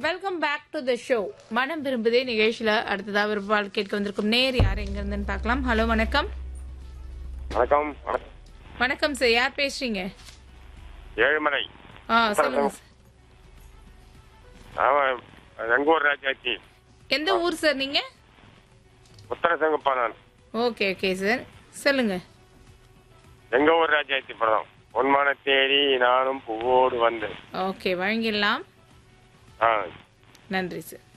welcome back to the show Manam Virumbuthe நிகழ்ச்சியில அடுத்ததா விருப்பால் கேட்க வந்திருக்கும் நேர் யார் எங்க இருந்துன்னு பார்க்கலாம் ஹலோ வணக்கம் வணக்கம் வணக்கம் வணக்கம் சார் யார் பேசுறீங்க ஏழுமலை ஆ சொல்லுங்க சார் ஆமாம் எங்க ஊர் ராஜாச்சி எந்த ஊர் சார் நீங்க உத்தரசங்கப்பா நான் ஓகே ஓகே சார் சொல்லுங்க எங்க ஊர் ராஜாச்சி படம் பொன்மான தேடி நானும் பூவோடு வந்தேன் ஓகே வழங்கிடலாம் ஆ நன்றி சார்